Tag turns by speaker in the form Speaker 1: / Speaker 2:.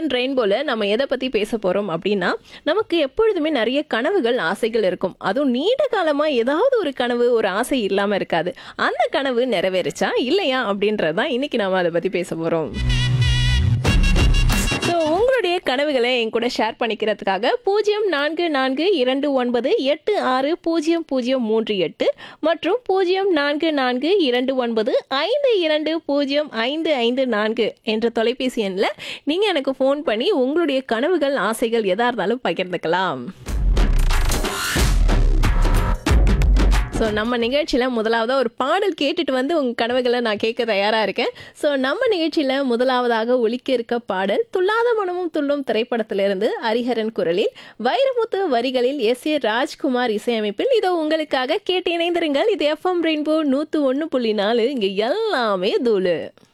Speaker 1: FM ரெயின்போல நம்ம எதை பத்தி பேச போறோம் அப்படின்னா நமக்கு எப்பொழுதுமே நிறைய கனவுகள் ஆசைகள் இருக்கும் அதுவும் நீண்ட காலமா ஏதாவது ஒரு கனவு ஒரு ஆசை இல்லாம இருக்காது அந்த கனவு நிறைவேறுச்சா இல்லையா அப்படின்றதான் இன்னைக்கு நாம அதை பத்தி பேச போறோம் ஸோ உங்களுடைய கனவுகளை என் கூட ஷேர் பண்ணிக்கிறதுக்காக பூஜ்ஜியம் நான்கு நான்கு இரண்டு ஒன்பது எட்டு ஆறு பூஜ்ஜியம் பூஜ்ஜியம் மூன்று எட்டு மற்றும் பூஜ்ஜியம் நான்கு நான்கு இரண்டு ஒன்பது ஐந்து இரண்டு பூஜ்ஜியம் ஐந்து ஐந்து நான்கு என்ற தொலைபேசி எண்ணில் நீங்கள் எனக்கு ஃபோன் பண்ணி உங்களுடைய கனவுகள் ஆசைகள் எதாக இருந்தாலும் பகிர்ந்துக்கலாம் ஸோ நம்ம நிகழ்ச்சியில் முதலாவதாக ஒரு பாடல் கேட்டுட்டு வந்து உங்கள் கனவுகளை நான் கேட்க தயாராக இருக்கேன் ஸோ நம்ம நிகழ்ச்சியில் முதலாவதாக ஒலிக்க இருக்க பாடல் துல்லாத மனமும் துள்ளும் திரைப்படத்திலிருந்து ஹரிஹரன் குரலில் வைரமுத்து வரிகளில் எஸ் ஏ ராஜ்குமார் இசையமைப்பில் இதோ உங்களுக்காக கேட்டு இணைந்திருங்கள் இது எஃப்எம் ரெயின்போ நூற்று ஒன்று புள்ளி நாலு இங்கே எல்லாமே தூளு